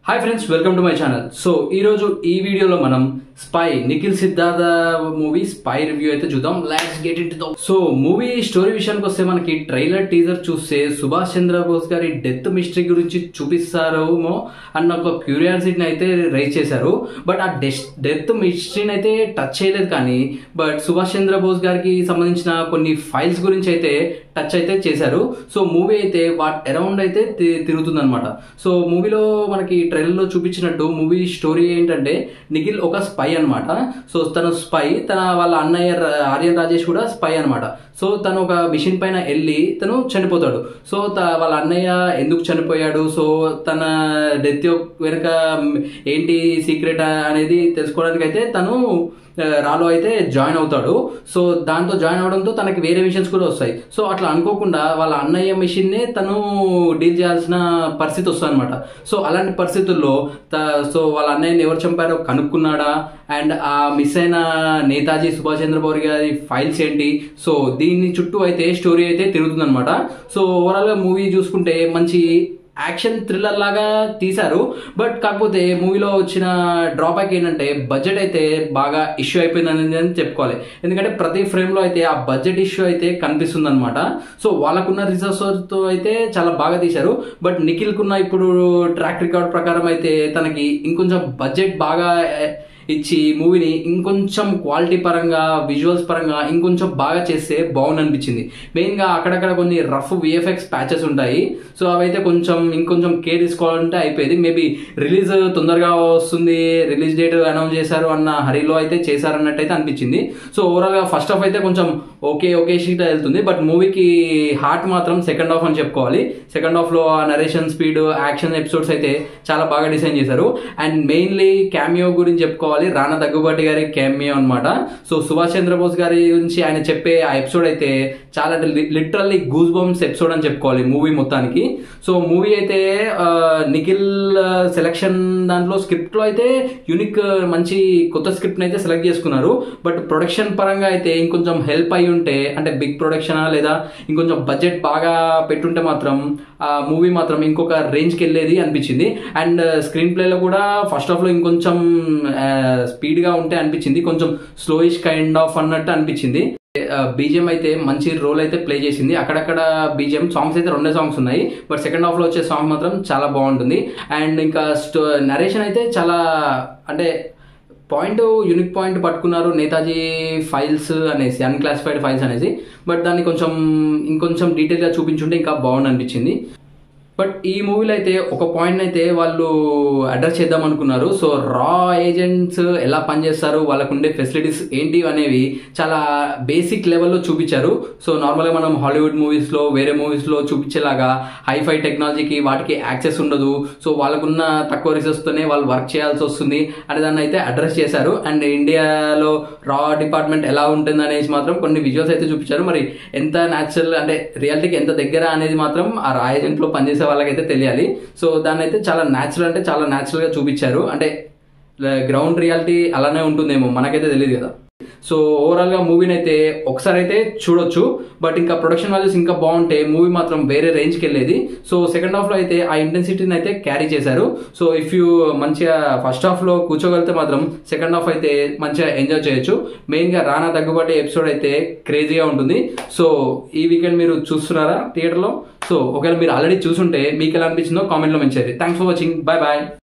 hi friends welcome to my channel so ఈ రోజు ఈ వీడియోలో మనం spy Nikhil Siddhartha movie spy review అయితే చూద్దాం let's get it so movie story విషయానికి వస్తే మనకి ట్రైలర్ టీజర్ చూస్తే సుభాష్ చంద్రబోస్ గారి డెత్ మిస్టరీ గురించి చూపిస్తారేమో అన్న ఒక క్యూరియాసిటీని అయితే రైజ్ చేశారు బట్ ఆ డెత్ మిస్టరీని అయితే టచ్ చేయలేదు కానీ బట్ సుభాష్ చంద్రబోస్ గారికి సంబంధించిన కొన్ని ఫైల్స్ గురించి అయితే టచ్ అయితే చేశారు సో మూవీ అయితే వాట్ అరౌండ్ అయితే తిరుగుతుంది అనమాట సో మూవీలో మనకి ట్రైలర్లో చూపించినట్టు మూవీ స్టోరీ ఏంటంటే నిఖిల్ ఒక స్పై అనమాట సో తను స్పై తన వాళ్ళ అన్నయ్య ర- ఆర్యన్ రాజేష్ కూడా స్పై అనమాట సో తను ఒక మిషన్ పైన వెళ్ళి తను చనిపోతాడు సో త- వాళ్ళ అన్నయ్య ఎందుకు చనిపోయాడు సో తన డెత్ వెనుక ఏంటి సీక్రెట్ అనేది తెలుసుకోవడానికి అయితే తను ఆ, రాలో అయితే జాయిన్ అవుతాడు సో దాంతో జాయిన్ అవడంతో తనకి వేరే మిషన్స్ కూడా వస్తాయి సో అట్లా అనుకోకుండా వాళ్ళ అన్నయ్య మిషన్నే తను డీల్ చేయాల్సిన పరిస్థితి వస్తుంది అనమాట సో అలాంటి పరిస్థితుల్లో త- సో వాళ్ళ అన్నయ్యని ఎవరు చంపారో కనుక్కున్నాడా అండ్ ఆ మిస్ అయిన నేతాజీ సుభాష్ చంద్రబోస్ గారి ఫైల్స్ ఏంటి సో దీని చుట్టూ అయితే స్టోరీ అయితే తిరుగుతుంది అనమాట సో ఓవరాల్ గా మూవీ చూసుకుంటే మంచి యాక్షన్ థ్రిల్లర్ లాగా తీశారు బట్ కాకపోతే మూవీలో వచ్చిన డ్రాబ్యాక్ ఏంటంటే బడ్జెట్ అయితే బాగా ఇష్యూ అయిపోయిందని అని చెప్పుకోవాలి ఎందుకంటే ప్రతి ఫ్రేమ్ లో అయితే ఆ బడ్జెట్ ఇష్యూ అయితే కనిపిస్తుంది అనమాట సో వాళ్ళకున్న రిసోర్స్ తో అయితే చాలా బాగా తీశారు బట్ నిఖిల్ కున్న ఇప్పుడు ట్రాక్ రికార్డ్ ప్రకారం అయితే తనకి ఇంకొంచెం బడ్జెట్ బాగా eh, ఇచ్చి మూవీని ఇంకొంచెం క్వాలిటీ పరంగా విజువల్స్ పరంగా ఇంకొంచెం బాగా చేస్తే బాగుంది అనిపించింది మెయిన్గా అక్కడక్కడ కొన్ని రఫ్ విఎఫ్ఎక్స్ ప్యాచెస్ ఉంటాయి సో అవైతే కొంచెం ఇంకొంచెం కేర్ తీసుకోవాలంటే అయిపోయేది మేబీ రిలీజ్ తొందరగా వస్తుంది రిలీజ్ డేట్ అనౌన్స్ చేశారు అన్న హరిలో అయితే చేశారన్నట్టు అయితే అనిపించింది సో ఓవరాల్గా ఫస్ట్ హాఫ్ అయితే కొంచెం ఓకే ఓకే షీట్ వెళ్తుంది బట్ మూవీకి హార్ట్ మాత్రం సెకండ్ హాఫ్ అని చెప్పుకోవాలి సెకండ్ హాఫ్లో ఆ నరేషన్ స్పీడ్ యాక్షన్ ఎపిసోడ్స్ అయితే చాలా బాగా డిజైన్ చేశారు అండ్ మెయిన్లీ క్యామియో గురించి చెప్పుకోవాలి రానా దగ్గుబాటి గారి క్యామియో అన్నమాట సో సుభాష్ చంద్రబోస్ గారి గురించి ఆయన చెప్పే ఆ ఎపిసోడ్ అయితే చాలా లిటరల్లీ గూస్ బంప్స్ ఎపిసోడ్ అని చెప్పుకోవాలి మూవీ మొత్తానికి సో మూవీ అయితే ఆ, నిఖిల్ సెలెక్షన్ దాంట్లో స్క్రిప్ట్ లో అయితే యూనిక్ మంచి కొత్త స్క్రిప్ట్ అయితే సెలెక్ట్ చేసుకున్నారు బట్ ప్రొడక్షన్ పరంగా అయితే ఇంకొంచెం హెల్ప్ అయి ఉంటే అంటే బిగ్ ప్రొడక్షన్ లేదా ఇంకొంచెం బడ్జెట్ బాగా పెట్టుంటే మాత్రం ఆ మూవీ మాత్రం ఇంకొక రేంజ్కి వెళ్ళేది అనిపించింది అండ్ స్క్రీన్ ప్లేలో కూడా ఫస్ట్ హాఫ్ లో ఇంకొంచెం స్పీడ్ గా ఉంటే అనిపించింది కొంచెం స్లోయిష్ కైండ్ ఆఫ్ అన్నట్టు అనిపించింది బీజిఎం అయితే మంచి రోల్ అయితే ప్లే చేసింది అక్కడక్కడ బీజిఎం సాంగ్స్ అయితే రెండే సాంగ్స్ ఉన్నాయి బట్ సెకండ్ హాఫ్ లో వచ్చే సాంగ్ మాత్రం చాలా బాగుంటుంది అండ్ ఇంకా స్టో నరేషన్ అయితే చాలా అంటే పాయింట్ యూనిక్ పాయింట్ పట్టుకున్నారు నేతాజీ ఫైల్స్ అనేసి అన్క్లాసిఫైడ్ ఫైల్స్ అనేసి బట్ దాన్ని కొంచెం ఇంకొంచెం డీటెయిల్గా చూపించుంటే ఇంకా బాగుంది అనిపించింది బట్ ఈ మూవీలో అయితే ఒక పాయింట్ అయితే వాళ్ళు అడ్రస్ చేద్దాం అనుకున్నారు సో రా ఏజెంట్స్ ఎలా పనిచేస్తారు వాళ్ళకు ఉండే ఫెసిలిటీస్ ఏంటి అనేవి చాలా బేసిక్ లెవెల్లో చూపించారు సో నార్మల్గా మనం హాలీవుడ్ మూవీస్లో వేరే మూవీస్లో చూపించేలాగా హైఫై టెక్నాలజీకి వాటికి యాక్సెస్ ఉండదు సో వాళ్ళకున్న తక్కువ రిసోర్స్తోనే వాళ్ళు వర్క్ చేయాల్సి వస్తుంది అనే దాన్ని అయితే అడ్రస్ చేశారు అండ్ ఇండియాలో రా డిపార్ట్మెంట్ ఎలా ఉంటుంది అనేసి మాత్రం కొన్ని విజువల్స్ అయితే చూపించారు మరి ఎంత న్యాచురల్ అంటే రియాలిటీకి ఎంత దగ్గర అనేది మాత్రం ఆ రా ఏజెంట్లో పనిచేసే వాళ్ళకైతే తెలియాలి సో దాన్ని అయితే చాలా న్యాచురల్ అంటే చాలా న్యాచురల్ గా చూపించారు అంటే గ్రౌండ్ రియాలిటీ అలానే ఉంటుందేమో మనకైతే తెలియదు కదా సో ఓవరాల్ గా మూవీని అయితే ఒకసారి అయితే చూడొచ్చు బట్ ఇంకా ప్రొడక్షన్ వాల్యూస్ ఇంకా బాగుంటే మూవీ మాత్రం వేరే రేంజ్కి వెళ్ళేది సో సెకండ్ హాఫ్ లో అయితే ఆ ఇంటెన్సిటీని అయితే క్యారీ చేశారు సో ఇఫ్ యూ మంచిగా ఫస్ట్ హాఫ్ లో కూర్చోగలిగితే మాత్రం సెకండ్ హాఫ్ అయితే మంచిగా ఎంజాయ్ చేయొచ్చు మెయిన్ గా రానా దగ్గుబాటి ఎపిసోడ్ అయితే క్రేజీగా ఉంటుంది సో ఈ వీకెండ్ మీరు చూస్తున్నారా థియేటర్ లో సో ఒకవేళ మీరు ఆల్రెడీ చూసుంటే మీకు ఎలా అనిపించిందో కామెంట్ లో mention thanks for watching bye bye